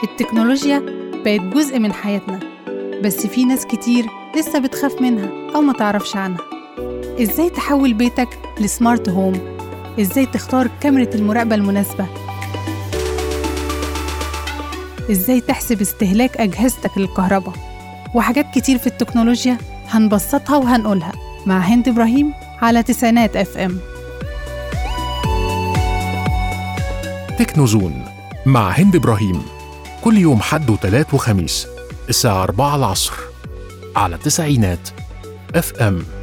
التكنولوجيا بقت جزء من حياتنا بس في ناس كتير لسه بتخاف منها أو ما تعرفش عنها إزاي تحول بيتك لسمارت هوم؟ إزاي تختار كاميرا المراقبة المناسبة؟ إزاي تحسب استهلاك أجهزتك للكهرباء؟ وحاجات كتير في التكنولوجيا هنبسطها وهنقولها مع هند إبراهيم على تسعينات اف ام تكنوزون مع هند إبراهيم كل يوم حد وتلات وخميس الساعة 4 العصر على تسعينات اف ام